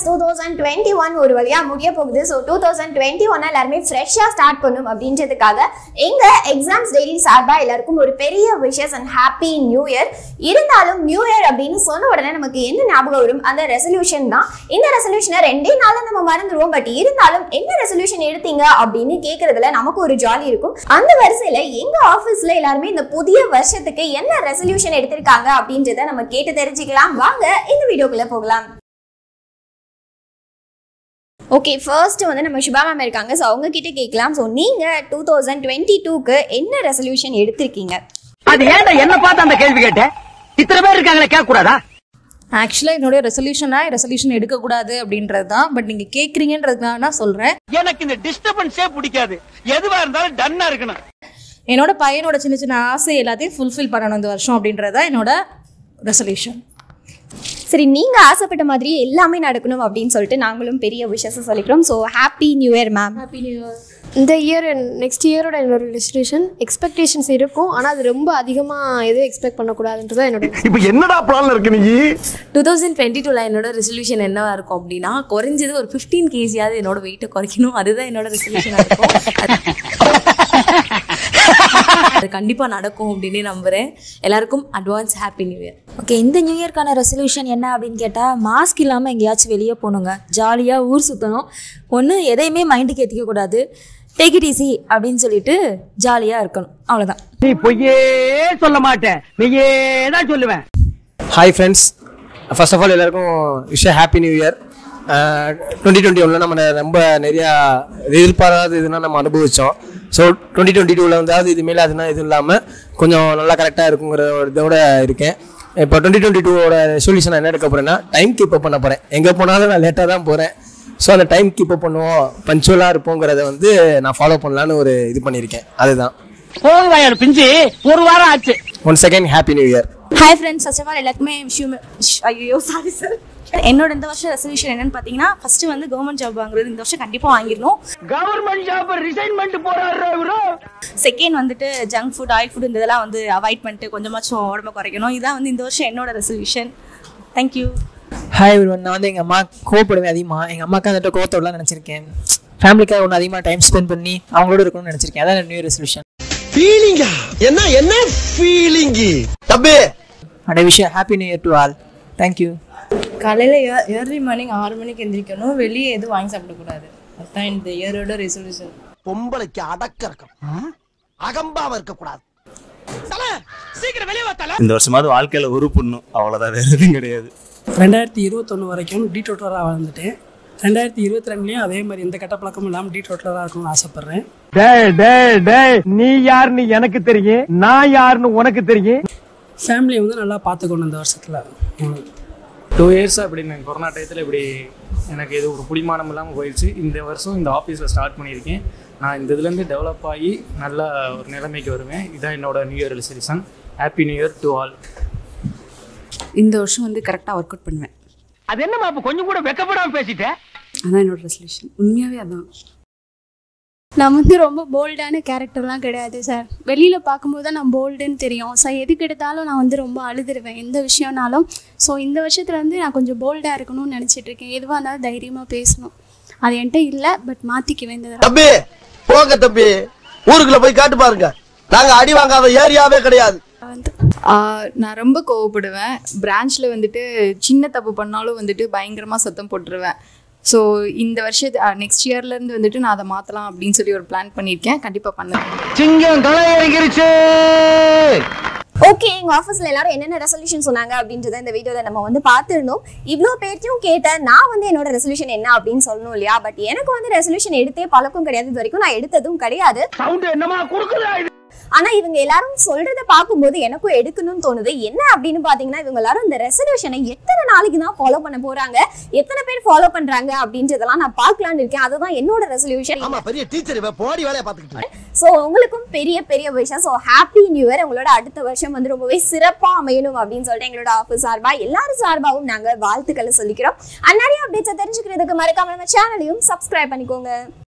Friends two thousand twenty one ஒரு வழியா முடிய போகுது so two thousand twenty one எல்லாருமே ஃப்ரெஷ்ஷாக ஸ்டார்ட் பண்ணும் அப்படின்றதுக்காக எங்க எக்ஸாம்ஸ் டெய்லி சார்பா எல்லாருக்கும் ஒரு பெரிய wishes and happy new year இருந்தாலும் நியூ இயர் அப்படின்னு சொன்ன உடனே நமக்கு என்ன ஞாபகம் வரும் அந்த ரெசல்யூஷன் தான் இந்த ரெசல்யூஷனை ரெண்டே நாள்ல நம்ம மறந்துடுவோம் பட் இருந்தாலும் என்ன ரெசல்யூஷன் எடுத்தீங்க அப்படின்னு கேட்கறதுல நமக்கு ஒரு ஜாலி இருக்கும் அந்த வரிசையில எங்க ஆஃபீஸ்ல எல்லாருமே இந்த புதிய வருஷத்துக்கு என்ன ரெசல்யூஷன் எடுத்திருக்காங்க அப்படின்றத நம்ம கேட்டு தெரிஞ்சுக்கலாம் வாங்க இந்த வீடியோக்குள்ள போகலாம் ஓகே ஃபர்ஸ்ட் வந்து நம்ம சுபா மேம் இருக்காங்க ஸோ அவங்க கிட்ட கேட்கலாம் ஸோ நீங்க டூ தௌசண்ட் டுவெண்ட்டி டூக்கு என்ன ரெசல்யூஷன் எடுத்திருக்கீங்க அது ஏன்டா என்ன பார்த்து அந்த கேள்வி கேட்ட இத்தனை பேர் இருக்காங்களே கேட்க கூடாதா ஆக்சுவலாக என்னுடைய ரெசல்யூஷனாக ரெசல்யூஷன் எடுக்கக்கூடாது அப்படின்றது தான் பட் நீங்கள் கேட்குறீங்கன்றதுக்காக நான் சொல்கிறேன் எனக்கு இந்த டிஸ்டர்பன்ஸே பிடிக்காது எதுவா இருந்தாலும் டன்னா இருக்கணும் என்னோட பையனோட சின்ன சின்ன ஆசை எல்லாத்தையும் ஃபுல்ஃபில் பண்ணணும் இந்த வருஷம் அப்படின்றது தான் என்னோட ரெசல்யூஷன் சரி நீங்க ஆசைப்பட்ட மாதிரி எல்லாமே நடக்கணும் அப்படின்னு சொல்லிட்டு நாங்களும் பெரிய விஷஸ் சொல்லிக்கிறோம் so happy new year ma'am இந்த இயர் நெக்ஸ்ட் இயரோட என்னோட ரெஜிஸ்ட்ரேஷன் எக்ஸ்பெக்டேஷன்ஸ் இருக்கும் ஆனால் அது ரொம்ப அதிகமாக எதுவும் எக்ஸ்பெக்ட் பண்ணக்கூடாதுன்றதான் என்னோட இப்ப என்னடா பிளான்ல இருக்கு நீ டூ தௌசண்ட் டுவெண்ட்டி டூவில் என்னோட ரெசல்யூஷன் என்னவா இருக்கும் அப்படின்னா குறைஞ்சது ஒரு ஃபிஃப்டீன் கேஜியாவது என்னோட வெயிட்டை குறைக்கணும் அதுதான் என்னோட ரெசல்யூஷனாக இருக்கும் அது கண்டிப்பாக நடக்கும் அப்படின்னு நம்புகிறேன் எல்லாருக்கும் advance happy new year okay இந்த நியூ இயர்க்கான ரெசல்யூஷன் என்ன அப்படின்னு கேட்டால் மாஸ்க் இல்லாமல் எங்கேயாச்சும் வெளியே போகணுங்க ஜாலியாக ஊர் சுற்றணும் ஒன்று எதையுமே மைண்டுக்கு ஏற்றிக்க கூடாது டேக் இட் ஈஸி அப்படின்னு சொல்லிட்டு ஜாலியாக இருக்கணும் அவ்வளோதான் நீ பொய்யே சொல்ல மாட்டேன் நீயே தான் சொல்லுவேன் hi friends first of all எல்லாருக்கும் wish happy new year twenty twenty ஒன்ல நம்ம ரொம்ப நிறையா எதிர்பாராத இதுனா நம்ம அனுபவித்தோம் ஸோ டுவெண்ட்டி டுவெண்ட்டி டூவில் வந்தாவது இது மேலே அதுனா இது இல்லாமல் கொஞ்சம் நல்லா கரெக்டாக இருக்குங்கிற ஒரு இதோட இருக்கேன் இப்போ டுவெண்ட்டி டுவெண்ட்டி டூவோட சொல்யூஷன் என்ன எடுக்க போகிறேன்னா டைம் கீப் அப் பண்ண போகிறேன் எங்கே போனாலும் நான் லேட்டாக தான் போகிறேன் ஸோ அந்த டைம் கீப் அப் பண்ணுவோம் பஞ்சுவலாக இருப்போங்கிறத வந்து நான் ஃபாலோ பண்ணலான்னு ஒரு இது பண்ணியிருக்கேன் அதுதான் போதுவாயார் பிஞ்சு ஒரு வாரம் ஆச்சு one second happy new year hi friends first of all எல்லாருக்குமே விஷயம் ஐயோ சாரி சார் என்னோட இந்த வருஷம் ரெசல்யூஷன் என்னன்னு பார்த்தீங்கன்னா ஃபர்ஸ்ட் வந்து கவர்மெண்ட் ஜாப் வாங்குறது இந்த வருஷம் கண்டிப்பாக வாங்கிடணும் கவர்மெண்ட் ஜாப் ரிசைன் பண்ணிட்டு போறாரு இவரு செகண்ட் வந்துட்டு ஜங்க் ஃபுட் ஆயில் ஃபுட் இந்த இதெல்லாம் வந்து அவாய்ட் பண்ணிட்டு கொஞ்சமாச்சும் உடம்ப குறைக்கணும் இதான் வந்து இந்த வருஷம் என்னோட ரெசல்யூஷன் தேங்க்யூ ஹாய் ஒன் நான் வந்து எங்கள் அம்மா கோவப்படுவேன் அதிகமாக எங்கள் அம்மாக்கு வந்துட்டு கோவத்தோடலாம் நினச்சிருக்கேன் ஃபேமிலிக்காக ஒன்று அதிகமாக டைம் ஸ்பெண்ட் பண்ணி அவங்களோட இருக்கணும்னு நினச்சிருக்கேன் அதான் நியூ ரெசல்யூஷன் ஃபீலிங்கா என்ன என்ன ஃபீலிங் தம்பி அடைய விஷயம் happy new year to all thank you காலையில் ஏர்லி மார்னிங் ஆறு மணிக்கு எந்திரிக்கணும் வெளியே எதுவும் வாங்கி சாப்பிடக்கூடாது அதுதான் இந்த இயரோட ரெசல்யூஷன் பொம்பளைக்கு அடக்க இருக்கும் அகம்பாவ இருக்க கூடாது சீக்கிரம் வெளியே வாத்தால இந்த வருஷமாவது வாழ்க்கையில உருப்படணும் அவ்வளவுதான் வேற எதுவும் கிடையாது ரெண்டாயிரத்தி இருபத்தொன்று வரைக்கும் டீ டோட்டராக வளர்ந்துட்டேன் ரெண்டாயிரத்தி இருபத்தி ரெண்டுலேயும் அதே மாதிரி எந்த கெட்ட பழக்கமும் இல்லாமல் டீ டோட்டராக இருக்கணும்னு ஆசைப்பட்றேன் டேய் டேய் டேய் நீ யாருன்னு எனக்கு தெரியும் நான் யாருன்னு உனக்கு தெரியும் ஃபேமிலியை வந்து நல்லா பார்த்துக்கணும் இந்த வருஷத்தில் டூ இயர்ஸ் அப்படி நான் கொரோனா டயத்தில் இப்படி எனக்கு எது ஒரு புடிமானம் இல்லாமல் போயிடுச்சு இந்த வருஷம் இந்த ஆஃபீஸில் ஸ்டார்ட் பண்ணியிருக்கேன் நான் இந்த இதுலேருந்து டெவலப் ஆகி நல்ல ஒரு நிலைமைக்கு வருவேன் இதான் என்னோட new year resolution happy new year to all இந்த வருஷம் வந்து கரெக்டாக ஒர்க் அவுட் பண்ணுவேன் அது என்னமா அப்ப கொஞ்சம் கூட வெக்கப்படாம பேசிட்டேன் அதான் என்னோட ரெசல்யூஷன் உண்மையாகவே அதான் நான் வந்து ரொம்ப போல்டான கேரக்டர்லாம் கிடையாது சார் வெளியில் பார்க்கும்போது தான் நான் போல்டுன்னு தெரியும் ஸோ எதுக்கு எடுத்தாலும் நான் வந்து ரொம்ப அழுதுருவேன் எந்த விஷயம்னாலும் ஸோ இந்த வருஷத்துல வந்து நான் கொஞ்சம் போல்டாக இருக்கணும்னு நினச்சிட்டு இருக்கேன் எதுவாக இருந்தாலும் தைரியமாக பேசணும் அது என்கிட்ட இல்லை பட் மாற்றிக்குவேன் இந்த தடவை. தம்பி போங்க தம்பி ஊருக்குள்ள போய் காட்டு பாருங்க நாங்க அடி வாங்காத ஏரியாவே கிடையாது ஆஹ் நான் ரொம்ப கோவப்படுவேன் பிரான்ச்சில் வந்துட்டு சின்ன தப்பு பண்ணாலும் வந்துட்டு பயங்கரமாக சத்தம் போட்டுருவேன் ஸோ இந்த வருஷத்து நெக்ஸ்ட் இயர்லேருந்து வந்துட்டு நான் அதை மாற்றலாம் அப்படின்னு சொல்லி ஒரு பிளான் பண்ணியிருக்கேன் கண்டிப்பாக பண்ணுவேன் சிங்கம் களை இறங்கிருச்சு ஓகே எங்க ஆஃபீஸ்ல எல்லாரும் என்னென்ன ரெசல்யூஷன் சொன்னாங்க அப்படின்றத இந்த வீடியோல நம்ம வந்து பார்த்துருந்தோம் இவ்வளோ பேர்த்தையும் கேட்ட நான் வந்து என்னோட ரெசல்யூஷன் என்ன அப்படின்னு சொல்லணும் இல்லையா பட் எனக்கு வந்து ரெசல்யூஷன் எடுத்தே பழக்கம் கிடையாது இது வரைக்கும் நான் எடுத்ததும் கிடையாது சவுண்ட் என்னமா குடுக்குதா இது ஆனா இவங்க எல்லாரும் சொல்றத பார்க்கும்போது எனக்கும் எடுக்கணும்னு தோணுது என்ன அப்படின்னு பாத்தீங்கன்னா இவங்க எல்லாரும் இந்த ரெசல்யூஷனை எத்தனை நாளைக்கு தான் ஃபாலோ பண்ண போறாங்க எத்தனை பேர் ஃபாலோ பண்றாங்க அப்படின்றதெல்லாம் நான் பார்க்கலான்னு இருக்கேன் அதுதான் என்னோட ரெசல்யூஷன் ஆமா பெரிய டீச்சர் இவ போடி வேலையை பாத்துக்கிட்டு ஸோ உங்களுக்கும் பெரிய பெரிய விஷயம் ஸோ ஹாப்பி நியூ இயர் உங்களோட அடுத்த வருஷம் வந்து ரொம்பவே சிறப்பாக அமையணும் அப்படின்னு சொல்லிட்டு எங்களோட ஆஃபீஸ் சார்பாக எல்லாரும் சார்பாகவும் நாங்கள் வாழ்த்துக்களை சொல்லிக்கிறோம் அண்ட் நிறைய அப்டேட்ஸை தெரிஞ்சுக்கிறதுக்கு மறக்காம நம்ம சேனலையும் சப்ஸ்கிரைப் பண்ணிக்கோங்க